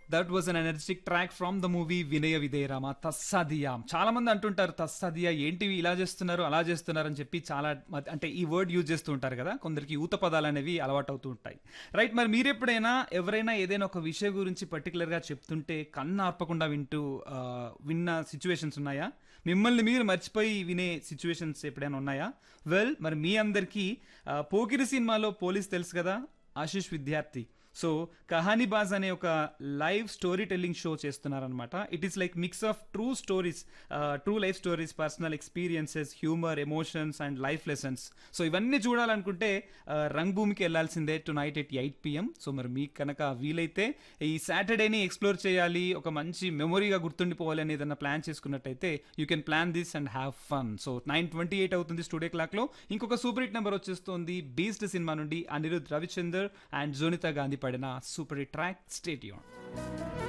that was an energetic track from the movie Vinaya Vidheya Rama తస్సదియా చాలా మంది అంటుంటారు తస్సదియా ఏంటివి ఇలా చేస్తున్నారు అలా చేస్తున్నారు అని చెప్పి చాలా మ- అంటే ఈ వర్డ్ యూజ్ చేస్తూ ఉంటారు కదా కొందరికి ఊత పదాలు అనేవి అలవాటు అవుతూ ఉంటాయి రైట్ మరి మీరు ఎప్పుడైనా ఎవరైనా ఏదైనా ఒక విషయం గురించి పర్టికులర్గా చెప్తుంటే కన్ను ఆర్పకుండా వింటూ ఆ, విన్న సిచ్యువేషన్స్ ఉన్నాయా మిమ్మల్ని మీరు మర్చిపోయి వినే సిచ్యువేషన్స్ ఎప్పుడైనా ఉన్నాయా వెల్ మరి మీ అందరికీ ఆ, పోకిరి సినిమాలో పోలీస్ తెలుసు కదా ఆశీష్ విద్యార్థి సో కహానీ బాజ్ అనే ఒక లైవ్ స్టోరీ టెల్లింగ్ షో చేస్తున్నారనమాట it is like mix of true stories true life stories personal experiences humour emotions and life lessons so ఇవన్నీ చూడాలనుకుంటే ఆ, రంగ్ భూమికి వెళ్ళాల్సిందే tonight at eight PM so మరి మీకు కనుక వీలైతే ఈ సాటర్డేని ఎక్స్ప్లోర్ చేయాలి ఒక మంచి మెమొరీగా గుర్తుండిపోవాలి అని ఏదైనా ప్లాన్ చేసుకున్నట్టయితే you can plan this and have fun so nine twenty eight అవుతుంది స్టూడియో క్లాక్లో ఇంకొక సూపర్ హిట్ నెంబర్ వచ్చేస్తుంది బీస్ట్ సినిమా నుండి అనిరుద్ రవిచందర్ అండ్ జోనితా గాంధీ పడిన సూపర్ హిట్ ట్రాక్ స్టేడియం